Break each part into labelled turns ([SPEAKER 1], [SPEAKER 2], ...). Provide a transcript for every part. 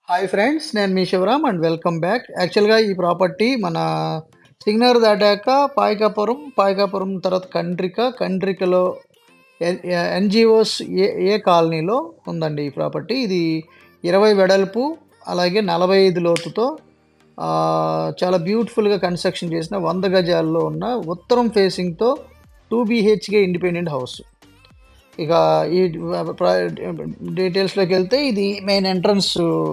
[SPEAKER 1] hi friends నేను మీ Shivaram and welcome back యాక్చువల్గా ఈ ప్రాపర్టీ మన సిగ్నర్ దాటాక పాయకాపురం పాయకాపురం తర్వాత కండ్రిక కండ్రికలో ఎన్జిఓస్ ఏ ఏ కాలనీలో ఉందండి ఈ ప్రాపర్టీ ఇది ఇరవై వెడల్పు అలాగే నలభై ఐదు లోతుతో ఆ, చాలా బ్యూటిఫుల్గా కన్స్ట్రక్షన్ చేసిన వంద గజాల్లో ఉన్న ఉత్తరం ఫేసింగ్తో టూ బీహెచ్కే ఇండిపెండెంట్ హౌస్ ఇక ఈ డీటెయిల్స్లోకి వెళ్తే ఇది మెయిన్ ఎంట్రన్స్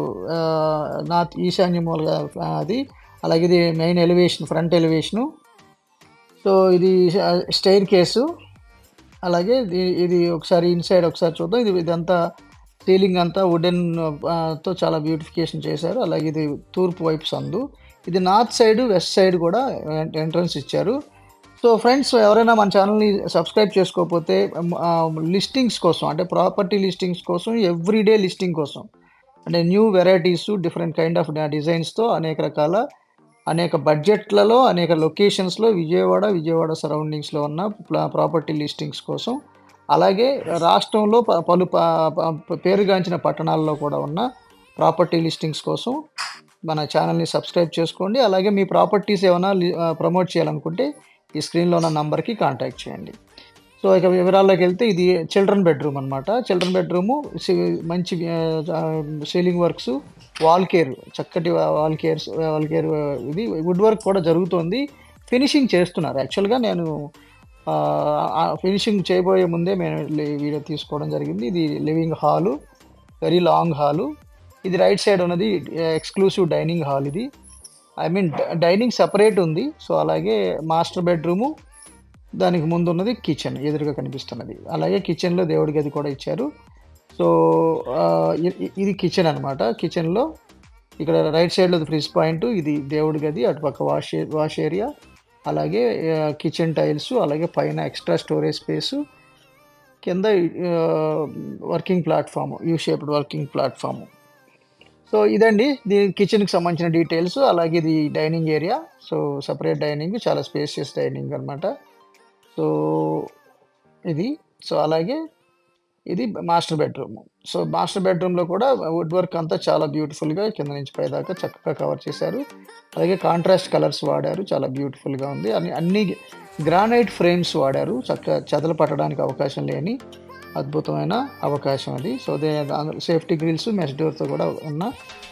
[SPEAKER 1] నార్త్ ఈశాన్య మూలగా అది అలాగే ఇది main elevation front elevation so ఇది స్టైర్ కేసు అలాగే ఇది- ఇది ఒకసారి ఇన్సైడ్ ఒకసారి చూద్దాం ఇది ఇదంతా సీలింగ్ అంతా వుడెన్ తో చాలా బ్యూటిఫికేషన్ చేశారు అలాగే ఇది తూర్పు వైపు సందు ఇది నార్త్ సైడ్ వెస్ట్ సైడ్ కూడా ఎంట్రన్స్ ఇచ్చారు సో ఫ్రెండ్స్ ఎవరైనా మన ఛానల్ని సబ్స్క్రైబ్ చేసుకోకపోతే లిస్టింగ్స్ కోసం అంటే ప్రాపర్టీ లిస్టింగ్స్ కోసం ఎవ్రీడే లిస్టింగ్ కోసం అంటే new varieties different kind of డిజైన్స్తో అనేక రకాల అనేక బడ్జెట్లలో అనేక లొకేషన్స్లో విజయవాడ విజయవాడ సరౌండింగ్స్లో ఉన్న ప్రాపర్టీ లిస్టింగ్స్ కోసం అలాగే రాష్ట్రంలో ప- పలు ప- ప- పేరుగాంచిన పట్టణాల్లో కూడా ఉన్న ప్రాపర్టీ లిస్టింగ్స్ కోసం మన ఛానల్ని సబ్స్క్రైబ్ చేసుకోండి అలాగే మీ ప్రాపర్టీస్ ఏమైనా ప్రమోట్ చేయాలనుకుంటే ఈ స్క్రీన్లో ఉన్న నంబర్కి కాంటాక్ట్ చేయండి సో ఇక వివరాల్లోకి వెళ్తే ఇది చిల్డ్రన్ బెడ్రూమ్ అనమాట చిల్డ్రన్ బెడ్రూము మంచి సీలింగ్ వర్క్స్ వాల్ కేర్ చక్కటి వాల్ కేర్స్ వాల్ కేర్ ఇది వుడ్ వర్క్ కూడా జరుగుతుంది ఫినిషింగ్ చేస్తున్నారు యాక్చువల్గా నేను ఫినిషింగ్ చేయబోయే ముందే మేము ఈ వీడియో తీసుకోవడం జరిగింది ఇది living hall very long hall ఇది రైట్ సైడ్ ఉన్నది ఎక్స్క్లూసివ్ డైనింగ్ హాల్ ఇది ఐ మీన్ డైనింగ్ సపరేట్ ఉంది సో అలాగే మాస్టర్ బెడ్రూము దానికి ముందు ఉన్నది కిచెన్ ఎదురుగా కనిపిస్తున్నది అలాగే కిచెన్లో దేవుడి గది కూడా ఇచ్చారు సో ఆ, ఇ- ఇ- ఇది కిచెన్ అనమాట కిచెన్లో ఇక్కడ రైట్ సైడ్లో ఫ్రిజ్ పాయింట్ ఇది దేవుడి గది అటుపక్క వాష్ ఏ- వాష్ ఏరియా అలాగే ఆ, కిచెన్ టైల్స్ అలాగే పైన ఎక్స్ట్రా స్టోరేజ్ స్పేసు కింద ఆ, working platform U shaped working platform so ఇదండి దీని కిచెన్కి సంబంధించిన డీటెయిల్స్ అలాగే ఇది dining area so separate dining చాలా స్పేషియస్ డైనింగ్ అనమాట సో ఇది సో అలాగే ఇది మాస్టర్ బెడ్రూమ్ సో మాస్టర్ బెడ్రూమ్లో కూడా వుడ్ వర్క్ అంతా చాలా బ్యూటిఫుల్గా కింద నుంచి పైదాకా చక్కగా కవర్ చేశారు అలాగే కాంట్రాస్ట్ కలర్స్ వాడారు చాలా బ్యూటిఫుల్గా ఉంది అన్ని అన్ని గ్రానైట్ ఫ్రేమ్స్ వాడారు చక్కగా చెదలు పట్టడానికి అవకాశం లేని అద్భుతమైన అవకాశం అది so they safety grills mesh డోర్తో కూడా ఉన్న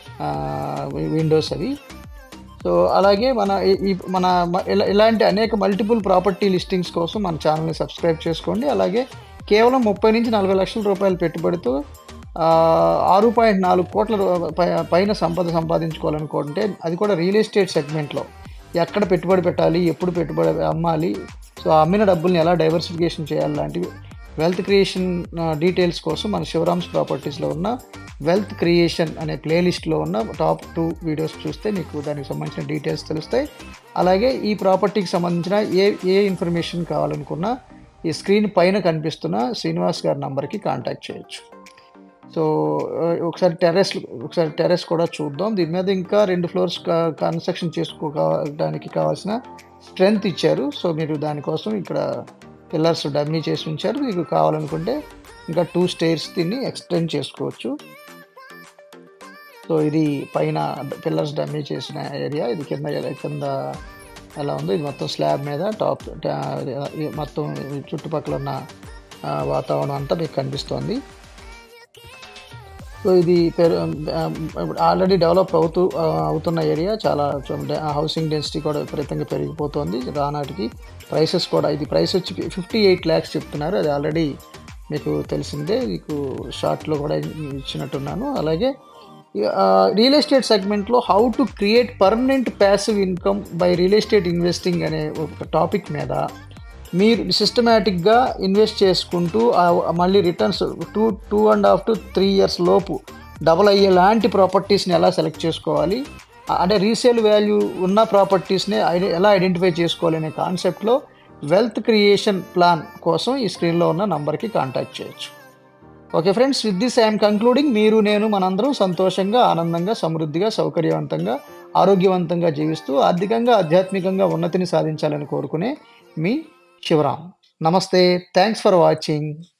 [SPEAKER 1] విండోస్ అవి సో అలాగే మన ఈ- ఈ మన మ- ఇలా- ఇలాంటి అనేక మల్టిపుల్ ప్రాపర్టీ లిస్టింగ్స్ కోసం మన ఛానల్ని సబ్స్క్రైబ్ చేసుకోండి అలాగే కేవలం ముప్పై నుంచి నలభై లక్షల రూపాయలు పెట్టుబడితో ఆ, ఆరు పాయింట్ నాలుగు కోట్ల రూ- పై- పైన సంపద సంపాదించుకోవాలనుకుంటే అది కూడా రియల్ ఎస్టేట్ సెగ్మెంట్లో ఎక్కడ పెట్టుబడి పెట్టాలి ఎప్పుడు పెట్టుబడి అమ్మాలి సో ఆ అమ్మిన డబ్బుల్ని ఎలా డైవర్సిఫికేషన్ చేయాలి లాంటివి వెల్త్ క్రియేషన్ డీటెయిల్స్ కోసం మన శివరామ్స్ ప్రాపర్టీస్లో ఉన్న వెల్త్ క్రియేషన్ అనే ప్లేలిస్ట్లో ఉన్న టాప్ టూ వీడియోస్ చూస్తే మీకు దానికి సంబంధించిన డీటెయిల్స్ తెలుస్తాయి అలాగే ఈ ప్రాపర్టీకి సంబంధించిన ఏ ఏ ఇన్ఫర్మేషన్ కావాలనుకున్నా ఈ స్క్రీన్ పైన కనిపిస్తున్న శ్రీనివాస్ గారి నంబర్కి కాంటాక్ట్ చేయొచ్చు సో ఆ, ఒకసారి టెర్రస్ ఒకసారి టెర్రస్ కూడా చూద్దాం దీని మీద ఇంకా రెండు ఫ్లోర్స్ కన్స్ట్రక్షన్ చేసుకోవడానికి కావాల్సిన స్ట్రెంగ్త్ ఇచ్చారు సో మీరు దానికోసం ఇక్కడ పిల్లర్స్ డమ్మీ చేసి ఉంచారు మీకు కావాలనుకుంటే ఇంకా టూ స్టేర్స్ దీన్ని ఎక్స్టెండ్ చేసుకోవచ్చు సో ఇది పైన పిల్లర్స్ డమ్మీ చేసిన ఏరియా ఇది కింద కింద ఎలా ఉందో ఇది మొత్తం స్లాబ్ మీద టాప్ టా- మొత్తం చుట్టుపక్కల ఉన్న ఆ, వాతావరణం అంతా మీకు కనిపిస్తోంది సో ఇది ఆల్రెడీ డెవలప్ అవుతూ ఆ, అవుతున్న ఏరియా చాలా హౌసింగ్ డెన్సిటీ కూడా విపరీతంగా పెరిగిపోతుంది రానాటికి ప్రైసెస్ కూడా ఇది ప్రైస్ వచ్చి ఫిఫ్టీ ఎయిట్ ల్యాక్స్ చెప్తున్నారు అది ఆల్రెడీ మీకు తెలిసిందే మీకు షార్ట్లో కూడా ఇచ్చినట్టున్నాను అలాగే రియల్ ఎస్టేట్ సెగ్మెంట్లో how to create permanent passive income by real estate investing అనే ఒక టాపిక్ మీద మీరు సిస్టమేటిక్గా ఇన్వెస్ట్ చేసుకుంటూ ఆ మళ్ళీ returns two two and half to three years లోపు డబల్ అయ్యేలాంటి ప్రాపర్టీస్ని ఎలా సెలెక్ట్ చేసుకోవాలి ఆ- అంటే రీసేల్ వాల్యూ ఉన్న ప్రాపర్టీస్ని ఐడె- ఎలా ఐడెంటిఫై చేసుకోవాలి అనే కాన్సెప్ట్లో వెల్త్ క్రియేషన్ ప్లాన్ కోసం ఈ స్క్రీన్లో ఉన్న నంబర్కి కాంటాక్ట్ చేయొచ్చు okay friends with this I'm concluding మీరు నేను మనందరం సంతోషంగా ఆనందంగా సమృద్ధిగా సౌకర్యవంతంగా ఆరోగ్యవంతంగా జీవిస్తూ ఆర్థికంగా ఆధ్యాత్మికంగా ఉన్నతిని సాధించాలని కోరుకునే మీ శివరామ్ నమస్తే థ్యాంక్స్ ఫర్ వాచింగ్